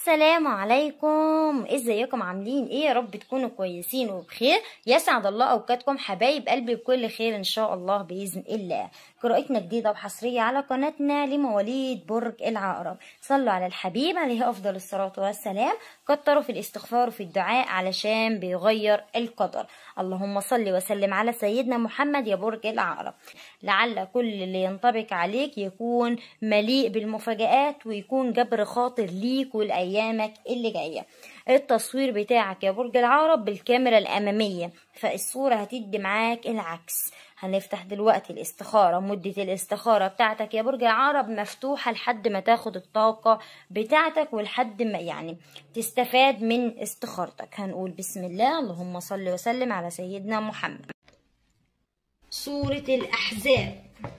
السلام عليكم ازيكم عاملين ايه يا رب تكونوا كويسين وبخير يسعد الله اوقاتكم حبايب قلبي بكل خير ان شاء الله باذن الله قراءتنا جديده وحصريه على قناتنا لمواليد برج العقرب صلوا على الحبيب عليه افضل الصلاه والسلام كتروا في الاستغفار وفي الدعاء علشان بيغير القدر اللهم صل وسلم على سيدنا محمد يا برج العقرب لعل كل اللي ينطبق عليك يكون مليء بالمفاجآت ويكون جبر خاطر ليك ولأيامك اللي جاية التصوير بتاعك يا برج العقرب بالكاميرا الأمامية فالصورة هتدي معاك العكس هنفتح دلوقتي الاستخارة مدة الاستخارة بتاعتك يا برج العقرب مفتوحة لحد ما تاخد الطاقة بتاعتك ولحد ما يعني تستفاد من استخارتك هنقول بسم الله اللهم صل وسلم على سيدنا محمد سورة الأحزاب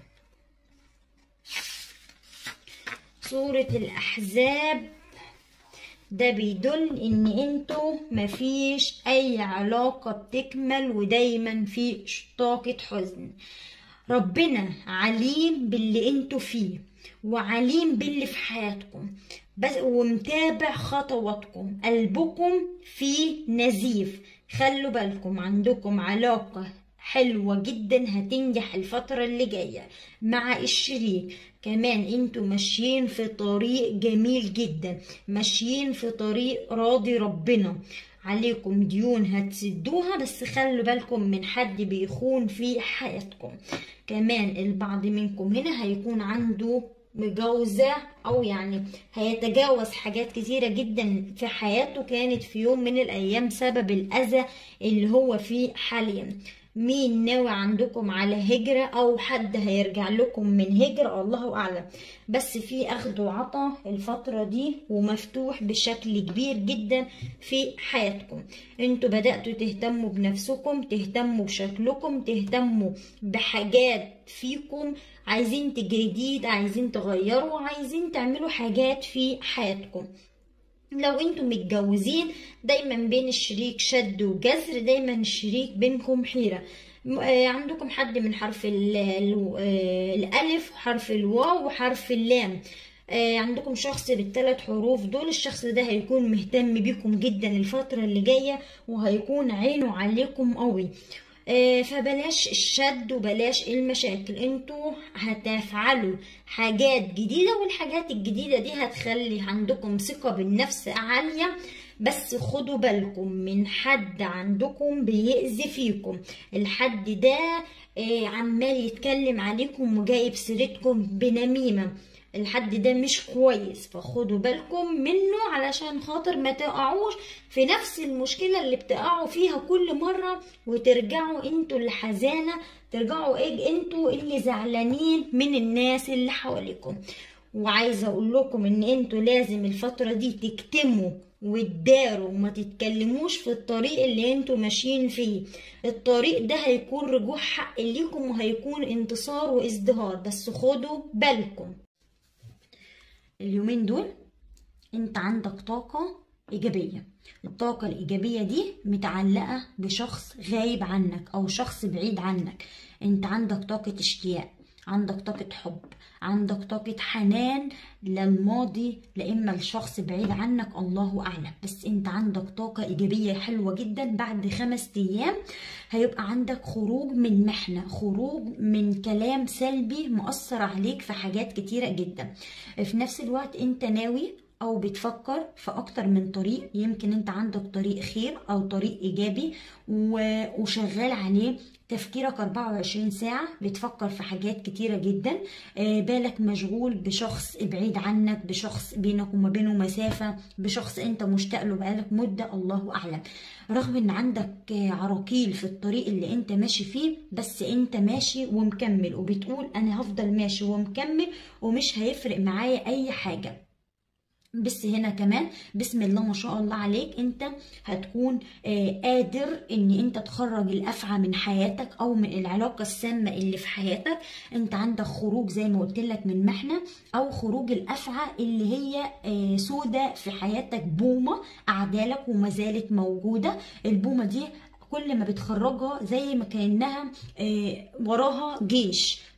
سورة الأحزاب ده بيدل ان انتوا مفيش اي علاقة بتكمل ودايما في طاقة حزن ربنا عليم باللي انتوا فيه وعليم باللي في حياتكم بس ومتابع خطواتكم قلبكم فيه نزيف خلوا بالكم عندكم علاقة حلوة جدا هتنجح الفترة اللي جاية مع الشريك كمان انتوا ماشيين في طريق جميل جدا ماشيين في طريق راضي ربنا عليكم ديون هتسدوها بس خلوا بالكم من حد بيخون في حياتكم كمان البعض منكم هنا هيكون عنده مجوزة أو يعني هيتجاوز حاجات كتيرة جدا في حياته كانت في يوم من الأيام سبب الأذى اللي هو فيه حاليا مين ناوي عندكم على هجرة أو حد هيرجع لكم من هجرة الله أعلم بس في أخذ وعطا الفترة دي ومفتوح بشكل كبير جدا في حياتكم انتوا بدأتوا تهتموا بنفسكم تهتموا بشكلكم تهتموا بحاجات فيكم عايزين تجديد عايزين تغيروا عايزين تعملوا حاجات في حياتكم لو انتم متجوزين دايما بين الشريك شد وجزر دايما الشريك بينكم حيرة عندكم حد من حرف الألف وحرف الواو وحرف اللام عندكم شخص بالثلاث حروف دول الشخص ده هيكون مهتم بيكم جدا الفترة اللي جاية وهيكون عينه عليكم قوي فبلاش الشد وبلاش المشاكل انتوا هتفعلوا حاجات جديدة والحاجات الجديدة دي هتخلي عندكم ثقة بالنفس عالية بس خدوا بالكم من حد عندكم بيأذي فيكم الحد ده عمال يتكلم عليكم وجايب سيرتكم بنميمة الحد ده مش كويس فخدوا بالكم منه علشان خاطر ما تقعوش في نفس المشكلة اللي بتقعوا فيها كل مرة وترجعوا انتوا اللي حزانة ترجعوا ايه انتوا اللي زعلانين من الناس اللي حواليكم وعايزة اقول لكم ان انتوا لازم الفترة دي تكتموا وتداروا وما تتكلموش في الطريق اللي انتوا ماشيين فيه الطريق ده هيكون رجوع حق ليكم وهيكون انتصار وازدهار بس خدوا بالكم اليومين دول انت عندك طاقة ايجابية الطاقة الايجابية دي متعلقة بشخص غايب عنك او شخص بعيد عنك انت عندك طاقة اشتياق عندك طاقة حب عندك طاقة حنان للماضي لإما الشخص بعيد عنك الله أعلم بس أنت عندك طاقة إيجابية حلوة جدا بعد خمس أيام هيبقى عندك خروج من محنة خروج من كلام سلبي مؤثر عليك في حاجات كتيرة جدا في نفس الوقت أنت ناوي او بتفكر في اكتر من طريق يمكن انت عندك طريق خير او طريق ايجابي وشغال عليه تفكيرك 24 ساعة بتفكر في حاجات كتيرة جدا بالك مشغول بشخص بعيد عنك بشخص بينك وما بينه مسافة بشخص انت مشتاق له بقالك مدة الله اعلم رغم ان عندك عراقيل في الطريق اللي انت ماشي فيه بس انت ماشي ومكمل وبتقول انا هفضل ماشي ومكمل ومش هيفرق معايا اي حاجة بس هنا كمان بسم الله ما شاء الله عليك انت هتكون آه قادر ان انت تخرج الافعى من حياتك او من العلاقه السامه اللي في حياتك انت عندك خروج زي ما قلت لك من محنه او خروج الافعى اللي هي آه سودة في حياتك بومه اعدالك وما زالت موجوده البومه دي كل ما بتخرجها زي ما كانها آه وراها جيش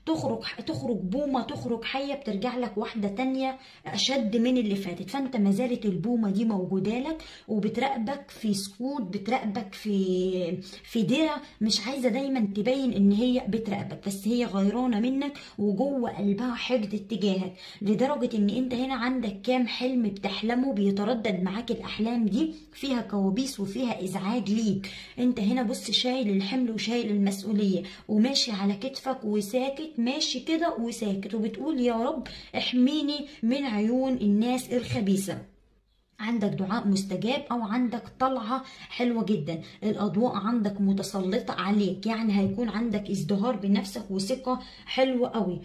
تخرج تخرج بومه تخرج حيه بترجع لك واحده تانية اشد من اللي فاتت فانت ما زالت البومه دي موجوده لك وبتراقبك في سكوت بتراقبك في في درع مش عايزه دايما تبين ان هي بتراقبك بس هي غيرانه منك وجوه قلبها حقد اتجاهك لدرجه ان انت هنا عندك كام حلم بتحلمه بيتردد معاك الاحلام دي فيها كوابيس وفيها ازعاج ليك انت هنا بص شايل الحمل وشايل المسؤوليه وماشي على كتفك وساكت ماشي كده وساكت وبتقول يا رب احميني من عيون الناس الخبيثه عندك دعاء مستجاب او عندك طلعه حلوه جدا الاضواء عندك متسلطه عليك يعني هيكون عندك ازدهار بنفسك وثقه حلوه قوي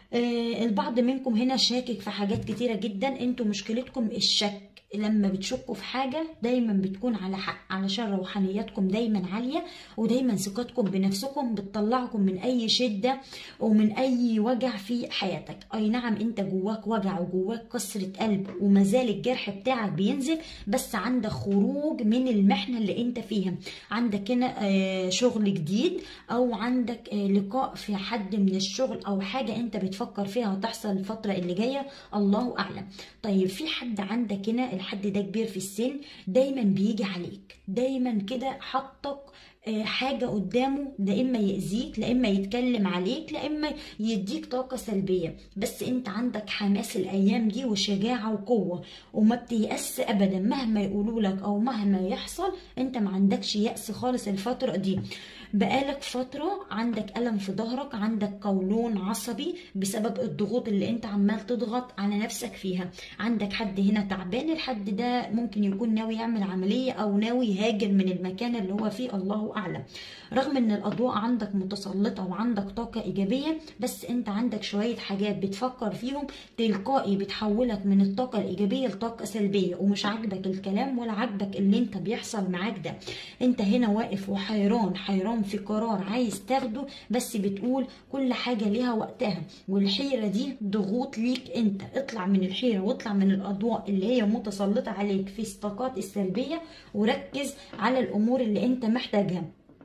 آه البعض منكم هنا شاكك في حاجات كتيره جدا انتوا مشكلتكم الشك لما بتشكوا في حاجة دايما بتكون على حق علشان روحانياتكم دايما عالية ودايما ثقتكم بنفسكم بتطلعكم من أي شدة ومن أي وجع في حياتك أي نعم أنت جواك وجع وجواك كسرة قلب ومازال الجرح بتاعك بينزل بس عندك خروج من المحنة اللي أنت فيها عندك هنا شغل جديد أو عندك لقاء في حد من الشغل أو حاجة أنت بتفكر فيها هتحصل الفترة اللي جاية الله أعلم طيب في حد عندك هنا الحد ده كبير في السن دايما بيجي عليك دايما كده حطك حاجة قدامه لا إما يأذيك لا إما يتكلم عليك لا إما يديك طاقة سلبية بس أنت عندك حماس الأيام دي وشجاعة وقوة وما بتيأس أبدا مهما يقولوا لك أو مهما يحصل أنت ما عندكش يأس خالص الفترة دي بقالك فترة عندك ألم في ظهرك عندك قولون عصبي بسبب الضغوط اللي انت عمال تضغط على نفسك فيها عندك حد هنا تعبان الحد ده ممكن يكون ناوي يعمل عملية أو ناوي يهاجر من المكان اللي هو فيه الله أعلم رغم ان الأضواء عندك متسلطة وعندك طاقة إيجابية بس انت عندك شوية حاجات بتفكر فيهم تلقائي بتحولك من الطاقة الإيجابية لطاقة سلبية ومش عاجبك الكلام ولا عاجبك اللي انت بيحصل معاك ده انت هنا واقف وحيران حيران في قرار عايز تاخده بس بتقول كل حاجة ليها وقتها والحيرة دي ضغوط ليك انت اطلع من الحيرة واطلع من الأضواء اللي هي متسلطة عليك في الطاقات السلبية وركز على الأمور اللي انت محتاجها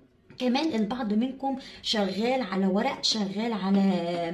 كمان البعض منكم شغال على ورق شغال على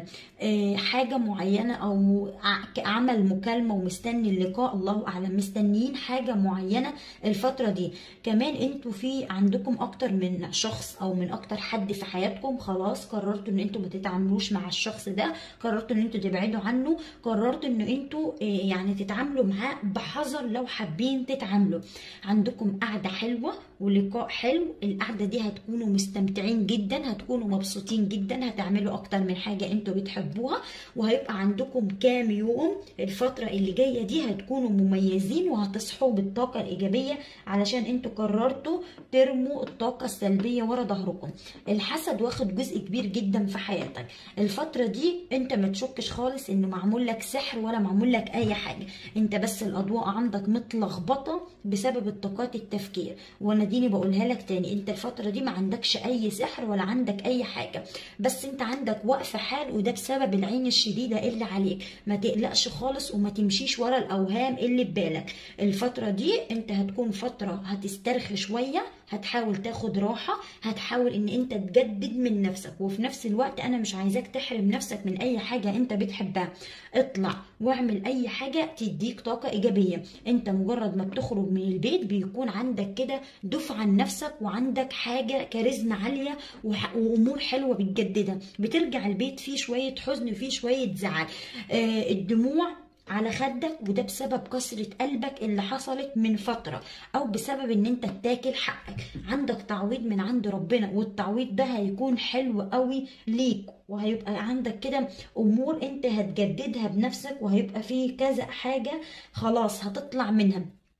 حاجة معينة أو عمل مكالمة ومستني اللقاء الله أعلم مستنيين حاجة معينة الفترة دي كمان انتوا في عندكم أكتر من شخص أو من أكتر حد في حياتكم خلاص قررتوا إن انتوا ما تتعاملوش مع الشخص ده قررتوا إن انتوا تبعدوا عنه قررتوا إن انتوا يعني تتعاملوا معاه بحذر لو حابين تتعاملوا عندكم قعدة حلوة ولقاء حلو القعدة دي هتكونوا مستمتعين جدا هتكونوا مبسوطين جدا هتعملوا أكتر من حاجة انتوا بتحبوا بتحبوها وهيبقى عندكم كام يوم الفترة اللي جاية دي هتكونوا مميزين وهتصحوا بالطاقة الإيجابية علشان انتوا قررتوا ترموا الطاقة السلبية ورا ظهركم الحسد واخد جزء كبير جدا في حياتك الفترة دي انت ما تشكش خالص انه معمول لك سحر ولا معمول لك اي حاجة انت بس الأضواء عندك متلخبطة بسبب الطاقات التفكير وانا ديني بقولها لك تاني انت الفترة دي ما عندكش اي سحر ولا عندك اي حاجة بس انت عندك وقف حال وده بسبب بسبب العين الشديدة اللي عليك ما تقلقش خالص وما تمشيش ورا الأوهام اللي ببالك الفترة دي انت هتكون فترة هتسترخي شوية هتحاول تاخد راحة هتحاول ان انت تجدد من نفسك وفي نفس الوقت انا مش عايزاك تحرم نفسك من اي حاجة انت بتحبها اطلع واعمل اي حاجة تديك طاقة ايجابية انت مجرد ما بتخرج من البيت بيكون عندك كده دفعة لنفسك وعندك حاجة كاريزما عالية وامور حلوة بتجددها بترجع البيت فيه شوية حزن وفيه شوية زعل آه الدموع على خدك وده بسبب كسرة قلبك اللي حصلت من فترة أو بسبب إن أنت بتاكل حقك عندك تعويض من عند ربنا والتعويض ده هيكون حلو قوي ليك وهيبقى عندك كده أمور أنت هتجددها بنفسك وهيبقى فيه كذا حاجة خلاص هتطلع منها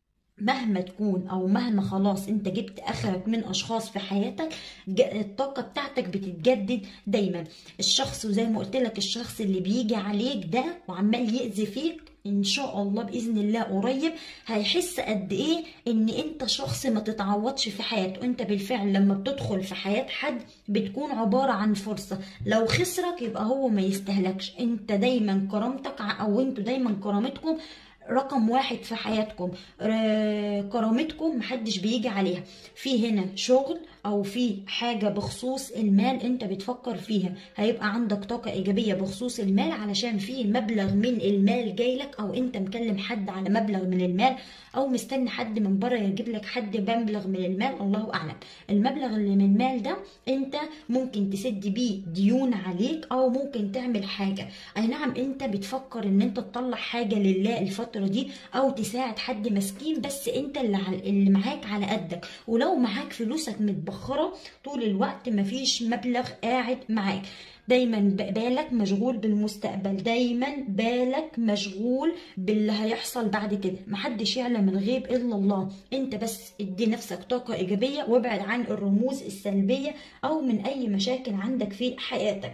مهما تكون او مهما خلاص انت جبت اخرك من اشخاص في حياتك الطاقه بتاعتك بتتجدد دايما الشخص وزي ما قلت لك الشخص اللي بيجي عليك ده وعمال يأذي فيك ان شاء الله باذن الله قريب هيحس قد ايه ان انت شخص ما تتعوضش في حياته انت بالفعل لما بتدخل في حياه حد بتكون عباره عن فرصه لو خسرك يبقى هو ما يستهلكش انت دايما كرامتك او انتوا دايما كرامتكم رقم واحد في حياتكم آه، كرامتكم محدش بيجي عليها في هنا شغل او في حاجة بخصوص المال انت بتفكر فيها هيبقى عندك طاقة ايجابية بخصوص المال علشان في مبلغ من المال جايلك او انت مكلم حد على مبلغ من المال او مستني حد من بره يجيب لك حد مبلغ من المال الله اعلم المبلغ اللي من المال ده انت ممكن تسد بيه ديون عليك او ممكن تعمل حاجة اي نعم انت بتفكر ان انت تطلع حاجة لله الفترة دي او تساعد حد مسكين بس انت اللي, ع- اللي معاك على قدك ولو معاك فلوسك متبخرة طول الوقت مفيش مبلغ قاعد معاك دايما ب- بالك مشغول بالمستقبل دايما بالك مشغول باللي هيحصل بعد كده محدش يعلم الغيب الا الله انت بس ادي نفسك طاقة ايجابية وابعد عن الرموز السلبية او من اي مشاكل عندك في حياتك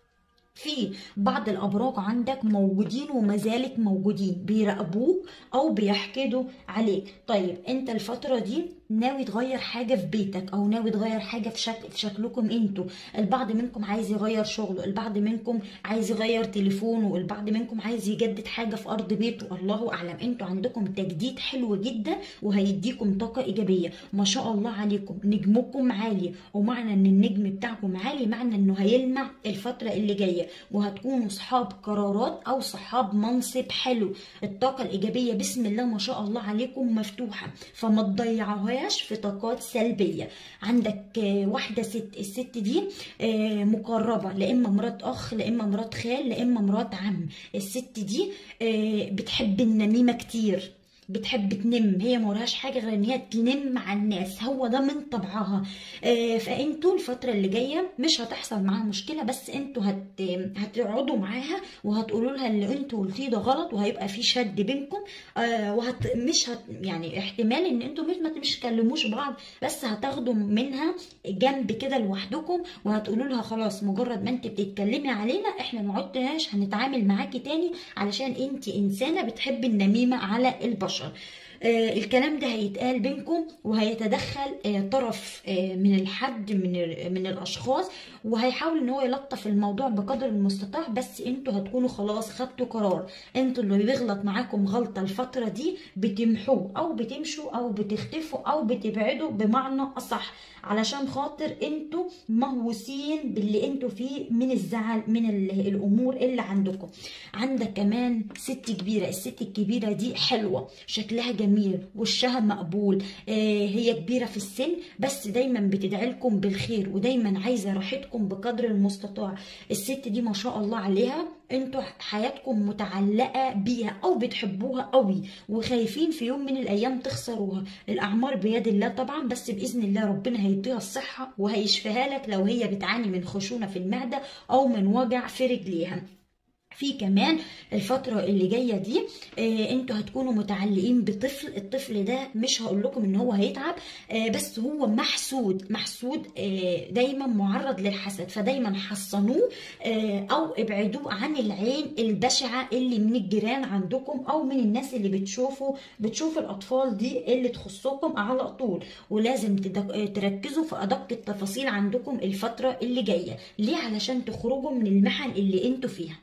في بعض الابراج عندك موجودين وما زالت موجودين بيراقبوك او بيحقدوا عليك طيب انت الفتره دي ناوي تغير حاجه في بيتك او ناوي تغير حاجه في شكل في شكلكم انتوا البعض منكم عايز يغير شغله البعض منكم عايز يغير تليفونه البعض منكم عايز يجدد حاجه في ارض بيته الله اعلم انتوا عندكم تجديد حلو جدا وهيديكم طاقه ايجابيه ما شاء الله عليكم نجمكم عالي ومعنى ان النجم بتاعكم عالي معنى انه هيلمع الفتره اللي جايه وهتكونوا صحاب قرارات او صحاب منصب حلو الطاقه الايجابيه بسم الله ما شاء الله عليكم مفتوحه فما تضيعوهاش في طاقات سلبيه عندك آه، واحده ست الست دي آه، مقربه لا اما مرات اخ لا اما مرات خال لا اما مرات عم الست دي آه، بتحب النميمه كتير بتحب تنم هي ما وراهاش حاجه غير ان هي تنم على الناس هو ده من طبعها آه، فانتوا الفتره اللي جايه مش هتحصل معاها مشكله بس انتوا هت... هتقعدوا معاها وهتقولوا لها اللي انتوا قلتيه ده غلط وهيبقى في شد بينكم آه، وهت... مش هت... يعني احتمال ان انتوا مش ما مش تكلموش بعض بس هتاخدوا منها جنب كده لوحدكم وهتقولوا لها خلاص مجرد ما انت بتتكلمي علينا احنا ما عدناش هنتعامل معاكي تاني علشان انت انسانه بتحبي النميمه على البشر آه، الكلام ده هيتقال بينكم وهيتدخل آه، طرف آه، من الحد من ال- من الاشخاص وهيحاول ان هو يلطف الموضوع بقدر المستطاع بس انتوا هتكونوا خلاص خدتوا قرار انتوا اللي بيغلط معاكم غلطه الفتره دي بتمحوه او بتمشوا او بتختفوا او بتبعدوا بمعنى اصح علشان خاطر انتوا مهووسين باللي انتوا فيه من الزعل من ال- الامور اللي عندكم عندك كمان ست كبيره الست الكبيره دي حلوه شكلها جميل وشها مقبول آه هي كبيره في السن بس دايما بتدعي لكم بالخير ودايما عايزه راحتكم بقدر المستطاع الست دي ما شاء الله عليها انتوا حياتكم متعلقه بيها او بتحبوها قوي وخايفين في يوم من الايام تخسروها الاعمار بيد الله طبعا بس باذن الله ربنا هيديها الصحه وهيشفيها لك لو هي بتعاني من خشونه في المعده او من وجع في رجليها في كمان الفترة اللي جاية دي آه انتوا هتكونوا متعلقين بطفل الطفل ده مش هقول لكم ان هو هيتعب آه بس هو محسود محسود آه دايما معرض للحسد فدايما حصنوه آه او ابعدوه عن العين البشعة اللي من الجيران عندكم او من الناس اللي بتشوفوا بتشوف الاطفال دي اللي تخصكم على طول ولازم تدك- آه، تركزوا في ادق التفاصيل عندكم الفترة اللي جاية ليه علشان تخرجوا من المحن اللي انتوا فيها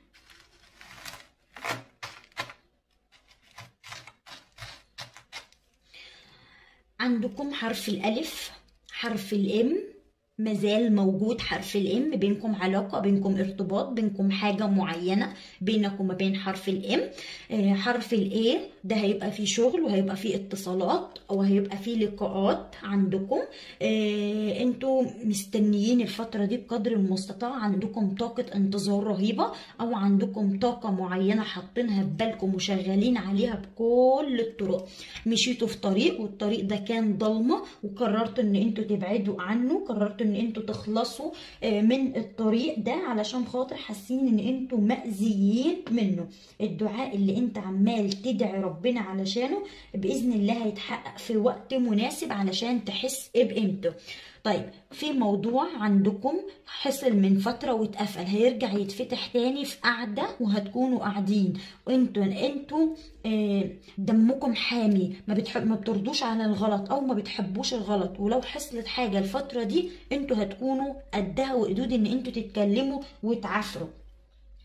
عندكم حرف الألف حرف الإم مازال موجود حرف الإم بينكم علاقة بينكم ارتباط بينكم حاجة معينة بينك وما بين حرف الإم آه، حرف الإيه ده هيبقى فيه شغل وهيبقى فيه اتصالات وهيبقى فيه لقاءات عندكم آه، انتوا مستنيين الفترة دي بقدر المستطاع عندكم طاقة انتظار رهيبة او عندكم طاقة معينة حاطينها في بالكم وشغالين عليها بكل الطرق مشيتوا في طريق والطريق ده كان ضلمة وقررتوا ان انتوا تبعدوا عنه قررتوا ان انتوا تخلصوا آه، من الطريق ده علشان خاطر حاسين ان انتوا مأذيين منه الدعاء اللي انت عمال تدعي ربنا علشانه بإذن الله هيتحقق في وقت مناسب علشان تحس بقيمته طيب في موضوع عندكم حصل من فترة واتقفل هيرجع يتفتح تاني في قعدة وهتكونوا قاعدين وانتوا انتوا آه، دمكم حامي ما بتحب ما بترضوش على الغلط او ما بتحبوش الغلط ولو حصلت حاجة الفترة دي انتوا هتكونوا قدها وقدود ان انتوا تتكلموا وتعافروا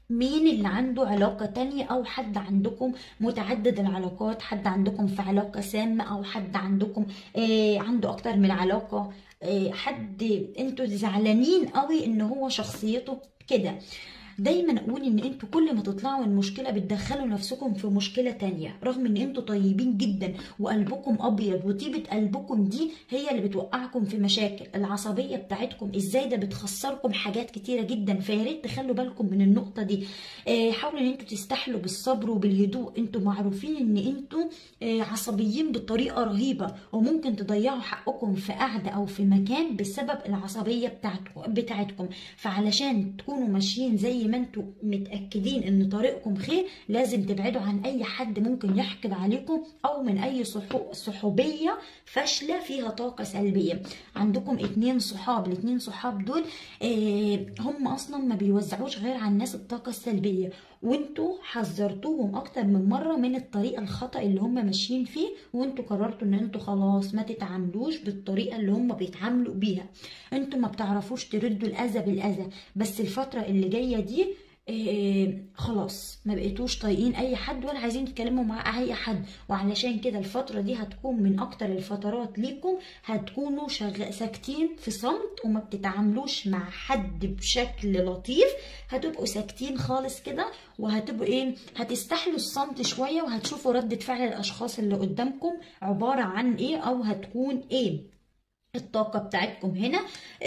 مين اللي عنده علاقة تانية أو حد عندكم متعدد العلاقات حد عندكم في علاقة سامة أو حد عندكم آه عنده أكتر من علاقة آه حد انتوا زعلانين قوي ان هو شخصيته كده دايما اقول ان انتوا كل ما تطلعوا من مشكله بتدخلوا نفسكم في مشكله تانية رغم ان انتوا طيبين جدا وقلبكم ابيض وطيبه قلبكم دي هي اللي بتوقعكم في مشاكل العصبيه بتاعتكم ازاي ده بتخسركم حاجات كتيره جدا فيا ريت تخلوا بالكم من النقطه دي آه حاولوا ان انتوا تستحلوا بالصبر وبالهدوء انتوا معروفين ان انتوا آه عصبيين بطريقه رهيبه وممكن تضيعوا حقكم في قعده او في مكان بسبب العصبيه بتاعتكم بتاعتكم فعلشان تكونوا ماشيين زي ما انتوا متاكدين ان طريقكم خير لازم تبعدوا عن اي حد ممكن يحقد عليكم او من اي صحوبيه فاشله فيها طاقه سلبيه عندكم اتنين صحاب الاتنين صحاب دول اه هم اصلا ما بيوزعوش غير على الناس الطاقه السلبيه وانتوا حذرتوهم اكتر من مره من الطريقه الخطا اللي هم ماشيين فيه وانتوا قررتوا ان انتوا خلاص ما تتعاملوش بالطريقه اللي هم بيتعاملوا بيها انتوا ما بتعرفوش تردوا الاذى بالاذى بس الفتره اللي جايه دي إيه خلاص ما بقيتوش طايقين اي حد ولا عايزين تتكلموا مع اي حد وعلشان كده الفتره دي هتكون من اكتر الفترات ليكم هتكونوا شغ... ساكتين في صمت وما بتتعاملوش مع حد بشكل لطيف هتبقوا ساكتين خالص كده وهتبقوا ايه هتستحلوا الصمت شويه وهتشوفوا ردة فعل الاشخاص اللي قدامكم عباره عن ايه او هتكون ايه الطاقة بتاعتكم هنا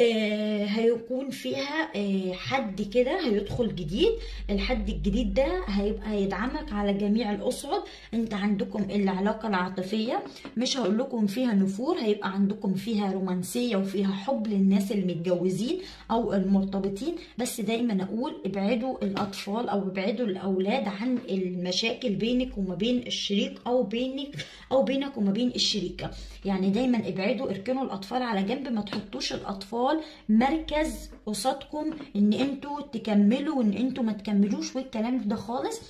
آه هيكون فيها آه حد كده هيدخل جديد الحد الجديد ده هيبقى هيدعمك على جميع الأصعد انت عندكم العلاقة العاطفية مش هقول لكم فيها نفور هيبقى عندكم فيها رومانسية وفيها حب للناس المتجوزين أو المرتبطين بس دايما أقول ابعدوا الأطفال أو ابعدوا الأولاد عن المشاكل بينك وما بين الشريك أو بينك أو بينك وما بين الشريكة يعني دايما ابعدوا اركنوا الأطفال على جنب ما تحطوش الاطفال مركز قصادكم ان انتوا تكملوا وان انتوا ما تكملوش والكلام ده خالص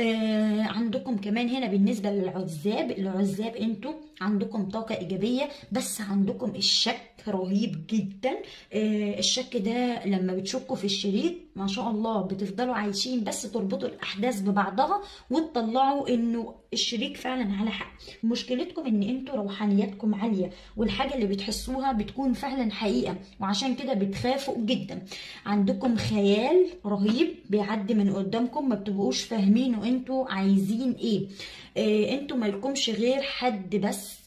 آه عندكم كمان هنا بالنسبة للعزاب العزاب انتوا عندكم طاقة ايجابية بس عندكم الشك رهيب جدا آه الشك ده لما بتشكوا في الشريك ما شاء الله بتفضلوا عايشين بس تربطوا الاحداث ببعضها وتطلعوا انه الشريك فعلا على حق مشكلتكم ان انتوا روحانياتكم عالية والحاجة اللي بتحسوها بتكون فعلا حقيقة وعشان كده بتخافوا جدا عندكم خيال رهيب بيعدي من قدامكم ما بتبقوش فاهمينه انتوا عايزين ايه آه انتوا مالكمش غير حد بس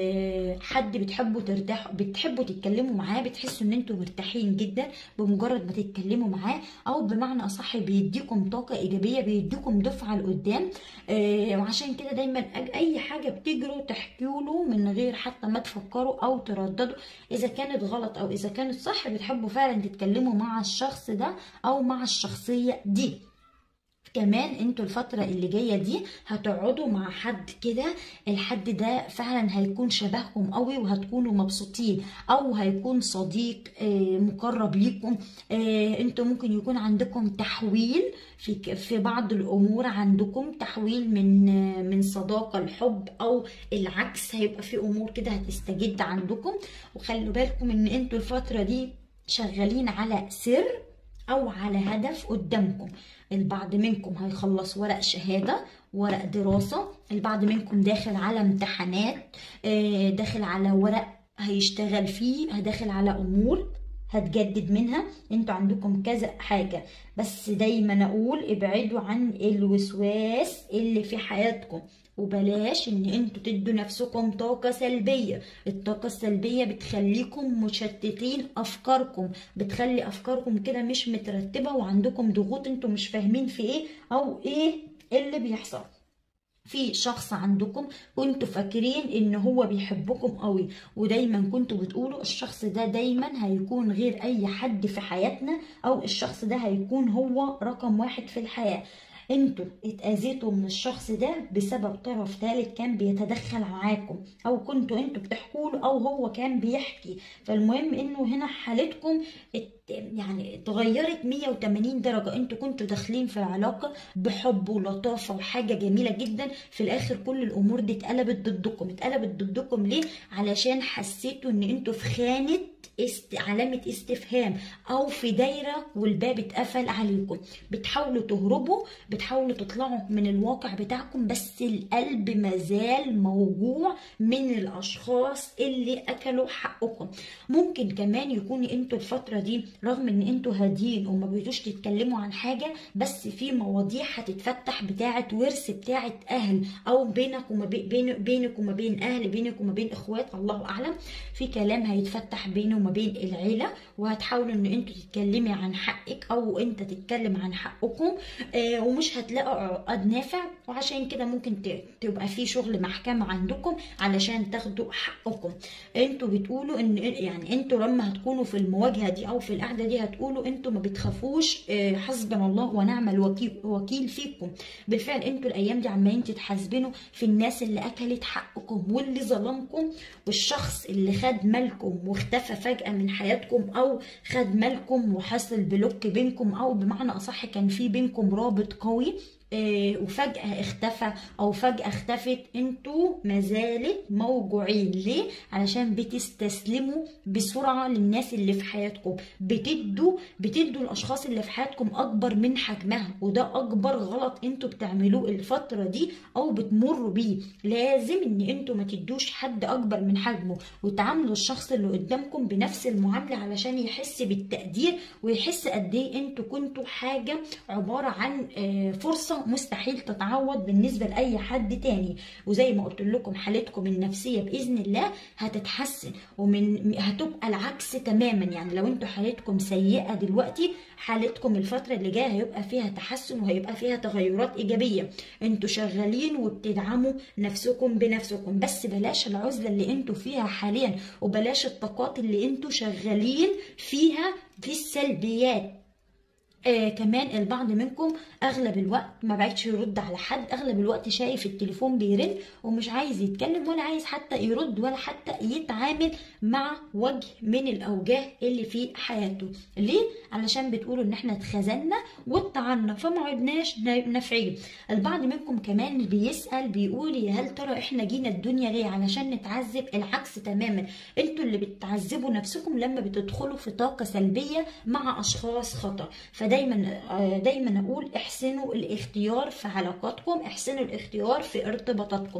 آه حد بتحبوا ترتاحوا بتحبوا تتكلموا معاه بتحسوا ان انتوا مرتاحين جدا بمجرد ما تتكلموا معاه او بمعنى اصح بيديكم طاقه ايجابيه بيديكم دفعه لقدام آه وعشان كده دايما اي حاجه بتجروا تحكوا له من غير حتى ما تفكروا او ترددوا اذا كانت غلط او اذا كانت صح بتحبوا فعلا تتكلموا مع الشخص ده او مع الشخصيه دي كمان انتوا الفترة اللي جاية دي هتقعدوا مع حد كده الحد ده فعلا هيكون شبهكم قوي وهتكونوا مبسوطين او هيكون صديق مقرب ليكم انتوا ممكن يكون عندكم تحويل في في بعض الامور عندكم تحويل من من صداقة لحب او العكس هيبقى في امور كده هتستجد عندكم وخلوا بالكم ان انتوا الفترة دي شغالين على سر او على هدف قدامكم البعض منكم هيخلص ورق شهادة ورق دراسة البعض منكم داخل على امتحانات داخل على ورق هيشتغل فيه داخل على امور هتجدد منها انتوا عندكم كذا حاجة بس دايما اقول ابعدوا عن الوسواس اللي في حياتكم وبلاش ان انتوا تدوا نفسكم طاقة سلبية الطاقة السلبية بتخليكم مشتتين افكاركم بتخلي افكاركم كده مش مترتبة وعندكم ضغوط انتوا مش فاهمين في ايه او ايه اللي بيحصل في شخص عندكم كنتوا فاكرين ان هو بيحبكم قوي ودايما كنتوا بتقولوا الشخص ده دايما هيكون غير اي حد في حياتنا او الشخص ده هيكون هو رقم واحد في الحياة انتوا اتأذيتوا من الشخص ده بسبب طرف ثالث كان بيتدخل معاكم او كنتوا انتوا بتحكوا له او هو كان بيحكي فالمهم انه هنا حالتكم يعني اتغيرت 180 درجة انتوا كنتوا داخلين في علاقة بحب ولطافة وحاجة جميلة جدا في الاخر كل الامور دي اتقلبت ضدكم اتقلبت ضدكم ليه علشان حسيتوا ان انتوا في خانة است... علامة استفهام او في دايرة والباب اتقفل عليكم بتحاولوا تهربوا بتحاولوا تطلعوا من الواقع بتاعكم بس القلب مازال موجوع من الاشخاص اللي اكلوا حقكم ممكن كمان يكون انتوا الفترة دي رغم ان انتوا هادين وما بقيتوش تتكلموا عن حاجة بس في مواضيع هتتفتح بتاعة ورث بتاعة اهل او بينك وما بين بينك وما بين اهل بينك وما بين اخوات الله اعلم في كلام هيتفتح بينه وما بين العيلة وهتحاولوا ان انتوا تتكلمي عن حقك او انت تتكلم عن حقكم آه ومش هتلاقوا عقد نافع وعشان كده ممكن تبقى في شغل محكمة عندكم علشان تاخدوا حقكم انتوا بتقولوا ان يعني انتوا لما هتكونوا في المواجهة دي او في القعدة دي هتقولوا انتوا ما بتخافوش آه حسبنا الله ونعم الوكيل وكيل فيكم بالفعل انتوا الايام دي عمالين تتحاسبنوا في الناس اللي اكلت حقكم واللي ظلمكم والشخص اللي خد مالكم واختفى فجأة من حياتكم او خد مالكم وحصل بلوك بينكم او بمعنى اصح كان في بينكم رابط قوي إيه وفجأة اختفى أو فجأة اختفت انتوا مازالت موجوعين ليه؟ علشان بتستسلموا بسرعة للناس اللي في حياتكم بتدوا بتدوا الأشخاص اللي في حياتكم أكبر من حجمها وده أكبر غلط انتوا بتعملوه الفترة دي أو بتمروا بيه لازم ان انتوا ما تدوش حد أكبر من حجمه وتعاملوا الشخص اللي قدامكم بنفس المعاملة علشان يحس بالتقدير ويحس قد ايه انتوا كنتوا حاجة عبارة عن فرصة مستحيل تتعوض بالنسبة لأي حد تاني وزي ما قلت لكم حالتكم النفسية بإذن الله هتتحسن ومن هتبقى العكس تماما يعني لو انتوا حالتكم سيئة دلوقتي حالتكم الفترة اللي جاية هيبقى فيها تحسن وهيبقى فيها تغيرات إيجابية انتوا شغالين وبتدعموا نفسكم بنفسكم بس بلاش العزلة اللي انتوا فيها حاليا وبلاش الطاقات اللي انتوا شغالين فيها في السلبيات آه كمان البعض منكم اغلب الوقت ما بعدش يرد على حد اغلب الوقت شايف التليفون بيرن ومش عايز يتكلم ولا عايز حتى يرد ولا حتى يتعامل مع وجه من الاوجاه اللي في حياته ليه علشان بتقولوا ان احنا اتخزنا واتطعنا فما عدناش نافعين البعض منكم كمان بيسال بيقول يا هل ترى احنا جينا الدنيا ليه علشان نتعذب العكس تماما انتوا اللي بتعذبوا نفسكم لما بتدخلوا في طاقه سلبيه مع اشخاص خطر فده دايما دايما اقول احسنوا الاختيار في علاقاتكم احسنوا الاختيار في ارتباطاتكم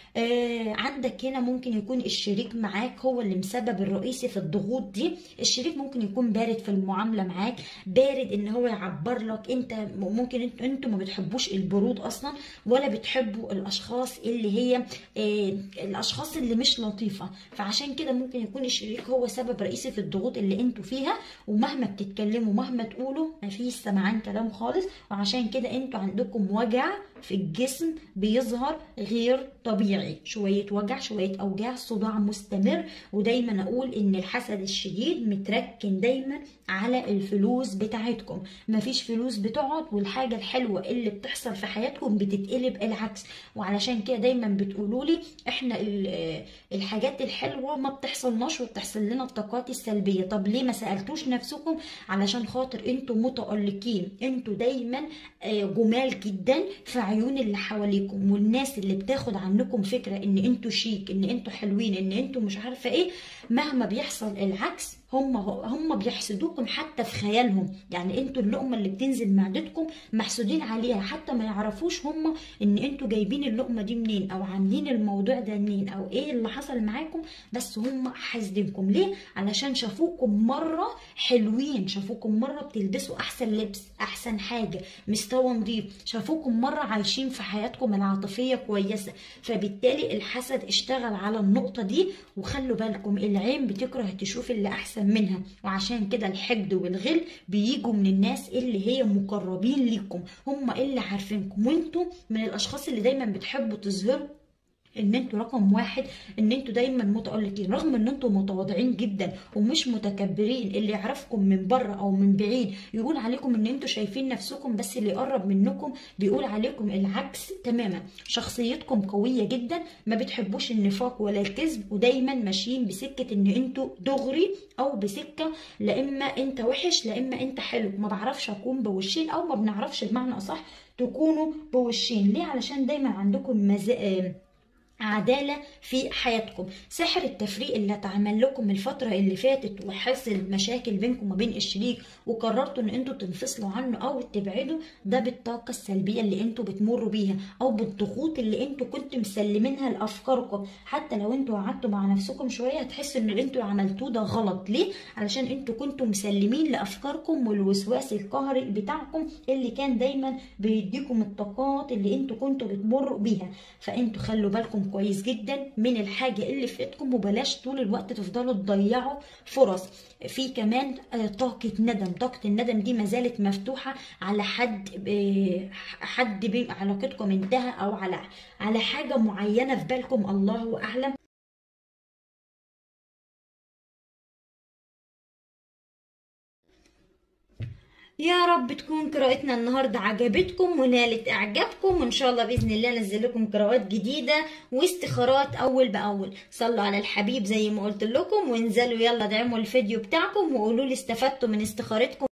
آه عندك هنا ممكن يكون الشريك معاك هو اللي مسبب الرئيسي في الضغوط دي الشريك ممكن يكون بارد في المعامله معاك بارد ان هو يعبر لك انت ممكن انتوا انتوا ما بتحبوش البرود اصلا ولا بتحبوا الاشخاص اللي هي آه الاشخاص اللي مش لطيفه فعشان كده ممكن يكون الشريك هو سبب رئيسي في الضغوط اللي انتوا فيها ومهما بتتكلموا مهما تقولوا مفيش سمعان كلام خالص وعشان كده انتوا عندكم وجع في الجسم بيظهر غير طبيعي شوية وجع شوية أوجاع صداع مستمر ودايما أقول إن الحسد الشديد متركن دايما على الفلوس بتاعتكم مفيش فلوس بتقعد والحاجة الحلوة اللي بتحصل في حياتكم بتتقلب العكس وعلشان كده دايما بتقولوا لي احنا الحاجات الحلوة ما بتحصلناش وبتحصل لنا الطاقات السلبية طب ليه ما سألتوش نفسكم علشان خاطر انتوا متألقين انتوا دايما جمال جدا في عيون اللي حواليكم والناس اللي بتاخد عنكم فكره ان انتوا شيك ان انتوا حلوين ان انتوا مش عارفه ايه مهما بيحصل العكس هم هم بيحسدوكم حتى في خيالهم يعني انتوا اللقمه اللي بتنزل معدتكم محسودين عليها حتى ما يعرفوش هم ان انتوا جايبين اللقمه دي منين او عاملين الموضوع ده منين او ايه اللي حصل معاكم بس هم حاسدينكم ليه علشان شافوكم مره حلوين شافوكم مره بتلبسوا احسن لبس احسن حاجه مستوى نضيف شافوكم مره عايشين في حياتكم العاطفيه كويسه فبالتالي الحسد اشتغل على النقطه دي وخلوا بالكم العين بتكره تشوف اللي احسن منها وعشان كده الحقد والغل بيجوا من الناس اللي هي مقربين ليكم هم اللي عارفينكم وانتوا من الاشخاص اللي دايما بتحبوا تظهروا ان انتوا رقم واحد ان انتوا دايما متألقين رغم ان انتوا متواضعين جدا ومش متكبرين اللي يعرفكم من بره او من بعيد يقول عليكم ان انتوا شايفين نفسكم بس اللي يقرب منكم بيقول عليكم العكس تماما شخصيتكم قوية جدا ما بتحبوش النفاق ولا الكذب ودايما ماشيين بسكة ان انتوا دغري او بسكة لا اما انت وحش لا اما انت حلو ما بعرفش اكون بوشين او ما بنعرفش بمعنى اصح تكونوا بوشين ليه علشان دايما عندكم مزا... عدالة في حياتكم سحر التفريق اللي اتعمل لكم الفترة اللي فاتت وحصل مشاكل بينكم وبين الشريك وقررتوا ان انتوا تنفصلوا عنه او تبعدوا ده بالطاقة السلبية اللي انتوا بتمروا بيها او بالضغوط اللي انتوا كنتوا مسلمينها لافكاركم حتى لو انتوا قعدتوا مع نفسكم شوية هتحسوا ان اللي انتوا عملتوه ده غلط ليه علشان انتوا كنتوا مسلمين لافكاركم والوسواس القهري بتاعكم اللي كان دايما بيديكم الطاقات اللي انتوا كنتوا بتمروا بيها فانتوا خلوا بالكم كويس جدا من الحاجة اللي في ايدكم وبلاش طول الوقت تفضلوا تضيعوا فرص في كمان طاقة ندم طاقة الندم دي ما زالت مفتوحة على حد حد علاقتكم انتهى او على على حاجة معينة في بالكم الله اعلم يا رب تكون قراءتنا النهارده عجبتكم ونالت اعجابكم وان شاء الله باذن الله انزل لكم قراءات جديده واستخارات اول باول صلوا على الحبيب زي ما قلت لكم وانزلوا يلا دعموا الفيديو بتاعكم وقولوا لي استفدتوا من استخارتكم